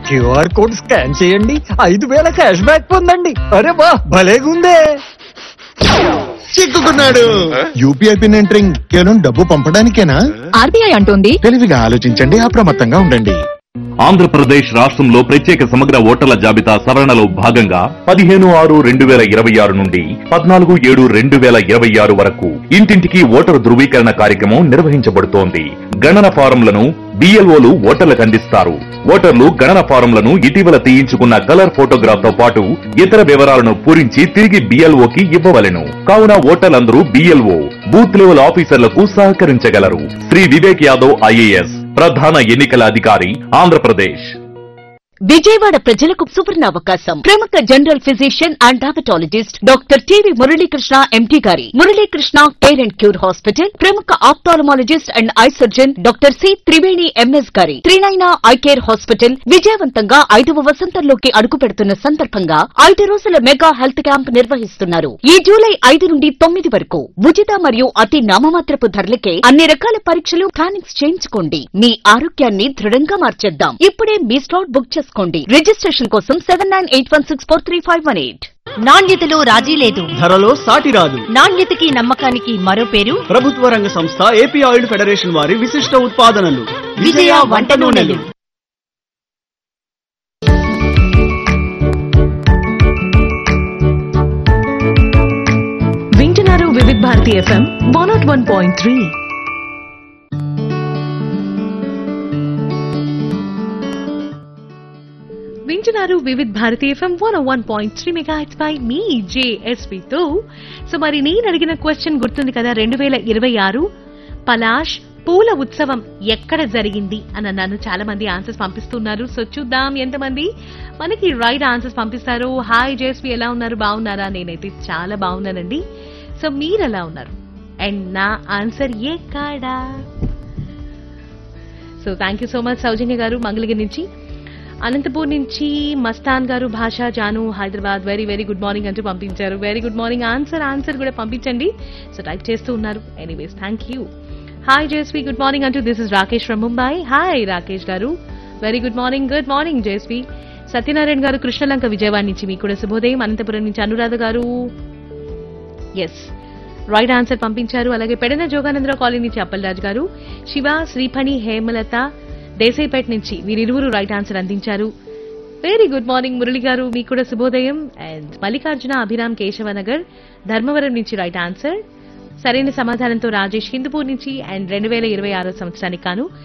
QR code scan చేయండి ఐదు వేల క్యాష్ బ్యాక్ పొందండి అరే వా భలేగుందే చిక్కుకున్నాడు యూపీఐ పిన్ ఎంటరింగ్ కేవలం డబ్బు పంపడానికేనా ఆర్బీఐ అంటోంది తెలివిగా ఆలోచించండి అప్రమత్తంగా ఉండండి ఆంధ్రప్రదేశ్ రాష్ట్రంలో ప్రత్యేక సమగ్ర ఓటర్ల జాబితా సవరణలో భాగంగా పదిహేను ఆరు రెండు వేల ఇరవై ఆరు నుండి పద్నాలుగు ఏడు రెండు వేల ఇరవై ఆరు వరకు ఇంటింటికి ఓటరు ధృవీకరణ కార్యక్రమం నిర్వహించబడుతోంది గణన ఫారంలను బిఎల్ఓలు ఓటర్లకు అందిస్తారు ఓటర్లు గణన ఫారంలను ఇటీవల తీయించుకున్న కలర్ ఫోటోగ్రాఫ్ తో పాటు ఇతర వివరాలను పూరించి తిరిగి బిఎల్ఓకి ఇవ్వవలెను కావున ఓటర్లందరూ బిఎల్ఓ బూత్ లెవెల్ ఆఫీసర్లకు సహకరించగలరు శ్రీ వివేక్ యాదవ్ ఐఏఎస్ ప్రధాన ఎన్నికల అధికారి ఆంధ్రప్రదేశ్ విజయవాడ ప్రజలకు సువర్ణ అవకాశం ప్రముఖ general physician and diabetologist doctor TV Muralikrishna MD గారి Muralikrishna care and cure hospital ప్రముఖ ophthalmologist and eye surgeon doctor C Triveni MS గారి త్రినైనా ఐ కేర్ హాస్పిటల్ విజయవంతంగా ఐదవ వసంతంలోకి అడుగు పెడుతున్న సందర్భంగా ఐదు రోజుల మెగా హెల్త్ క్యాంప్ నిర్వహిస్తున్నారు ఈ జూలై ఐదు నుండి తొమ్మిది వరకు ఉచిత మరియు అతి నామమాత్రపు ధరలకే అన్ని రకాల పరీక్షలు ప్లానింగ్స్ చేయించుకోండి మీ ఆరోగ్యాన్ని దృఢంగా మార్చేద్దాం ఇప్పుడే మీ స్లాట్ బుక్ చేసుకోండి రిజిస్ట్రేషన్ కోసం seven nine eight one six four three five one eight నాణ్యతలో రాజీ లేదు ధరలో సాటి రాదు నాణ్యతకి నమ్మకానికి మరో పేరు ప్రభుత్వ రంగ సంస్థ ఏపీ ఆయిల్ ఫెడరేషన్ వారి విశిష్ట ఉత్పాదనలు విజయ వంట నూనెలు వింటున్నారు Vividh Bharati FM one nought one point three వింటున్నారు Vividh Bharati FM one one point three megahertz bye మీ జేఎస్పీతో సో మరి నేను అడిగిన క్వశ్చన్ గుర్తుంది కదా రెండు వేల ఇరవై ఆరు పలాష్ పూల ఉత్సవం ఎక్కడ జరిగింది అని అన్నాను చాలా మంది ఆన్సర్స్ పంపిస్తున్నారు సో చూద్దాం ఎంతమంది మనకి రైట్ ఆన్సర్స్ పంపిస్తారు హాయ్ జేఎస్పీ ఎలా ఉన్నారు బాగున్నారా నేనైతే చాలా బాగున్నానండి సో మీరు ఎలా ఉన్నారు అండ్ నా ఆన్సర్ ఏ కాడా so thank you so much Soujanya గారు మంగళగిరి నుంచి అనంతపూర్ నుంచి మస్తాన్ గారు Basha Janu Hyderabad very very good morning అంటూ పంపించారు very good morning answer answer కూడా పంపించండి సో టైప్ చేస్తూ ఉన్నారు anyways thank you hi Jaswi good morning అంటూ this is Rakesh from Mumbai hi Rakesh గారు very good morning good morning Jaswi Satyanarayana గారు కృష్ణలంక విజయవాడ నుంచి మీకు కూడా శుభోదయం అనంతపురం నుంచి అనురాధ గారు ఎస్ రైట్ ఆన్సర్ పంపించారు అలాగే పెడన జోగానందరావు కాలనీ నుంచి అప్పలరాజు గారు శివ శ్రీఫణి హేమలత దేశాయిపేట నుంచి వీరిరువురు రైట్ ఆన్సర్ అందించారు వెరీ గుడ్ మార్నింగ్ మురళి గారు మీకు కూడా శుభోదయం అండ్ మల్లికార్జున అభిరామ్ కేశవనగర్ ధర్మవరం నుంచి రైట్ ఆన్సర్ సరైన సమాధానంతో రాజేష్ హిందూపూర్ నుంచి అండ్ రెండు వేల ఇరవై ఆరో సంవత్సరానికి కాను